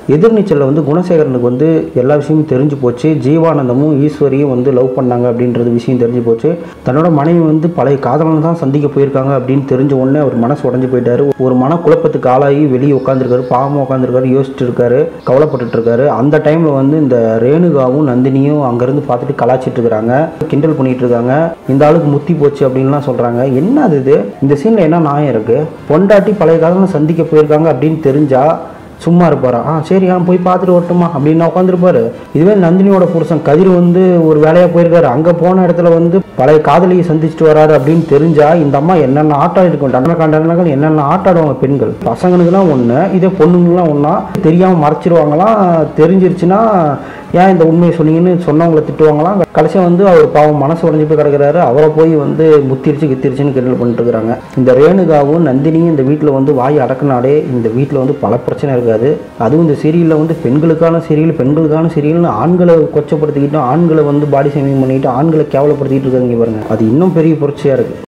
எதிர்நீச்சலில் வந்து குணசேகரனுக்கு வந்து எல்லா விஷயமும் தெரிஞ்சு போச்சு ஜீவானந்தமும் ஈஸ்வரியும் வந்து லவ் பண்ணாங்க அப்படின்றது விஷயம் தெரிஞ்சு போச்சு தன்னோட மனைவி வந்து பழைய காதலனை தான் சந்திக்க போயிருக்காங்க அப்படின்னு தெரிஞ்ச உடனே அவர் மனசு உடஞ்சு போயிட்டாரு ஒரு மன குழப்பத்துக்கு ஆளாகி வெளியே உட்காந்துருக்காரு பாவமாக உட்காந்துருக்காரு யோசிச்சுட்டு இருக்காரு கவலைப்பட்டுட்டு இருக்காரு அந்த டைமில் வந்து இந்த ரேணுகாவும் நந்தினியும் அங்கேருந்து பார்த்துட்டு கலாச்சிட்டு இருக்காங்க கிண்டல் பண்ணிட்டு இருக்காங்க இந்த ஆளுக்கு முத்தி போச்சு அப்படின்லாம் சொல்கிறாங்க என்ன அது இது இந்த சீனில் என்ன நியாயம் இருக்குது பொண்டாட்டி பழைய காதலனை சந்திக்க போயிருக்காங்க அப்படின்னு தெரிஞ்சா சும்மா இருப்பாரா ஆ சரி ஆ போய் பார்த்துட்டு வரட்டுமா அப்படின்னு உட்காந்துருப்பாரு இதுவே நந்தினியோட புருஷன் கதிர் வந்து ஒரு வேலையாக போயிருக்காரு அங்கே போன இடத்துல வந்து பழைய காதலியை சந்திச்சுட்டு வராரு அப்படின்னு தெரிஞ்சா இந்த அம்மா என்னென்ன ஆட்டம் இருக்கும் தண்டனை கண்டனங்கள் என்னென்ன ஆட்டாடுவாங்க பெண்கள் பசங்களுக்குலாம் ஒன்று இதே பொண்ணுங்களாம் ஒன்றா தெரியாமல் மறைச்சிருவாங்களாம் தெரிஞ்சிருச்சுன்னா ஏன் இந்த உண்மையை சொன்னீங்கன்னு சொன்னவங்கள திட்டுவாங்களாம் கடைசியாக வந்து அவர் பாவம் மனசு உடஞ்சி போய் கிடக்குறாரு அவரை போய் வந்து முத்திருச்சு கித்திருச்சுன்னு கிண்டல் பண்ணிட்டு இருக்கிறாங்க இந்த ரேணுகாவும் நந்தினியும் இந்த வீட்டில் வந்து வாய் அடக்குனாலே இந்த வீட்டில் வந்து பல பிரச்சனை இருக்காது அதுவும் இந்த சீரியலில் வந்து பெண்களுக்கான சீரியல் பெண்களுக்கான சீரியல்னு ஆண்களை கொச்சப்படுத்திக்கிட்டு ஆண்களை வந்து பாடி ஷேமிங் பண்ணிட்டு ஆண்களை கேவலப்படுத்திக்கிட்டு இருக்காங்க பாருங்க அது இன்னும் பெரிய புரட்சியாக இருக்குது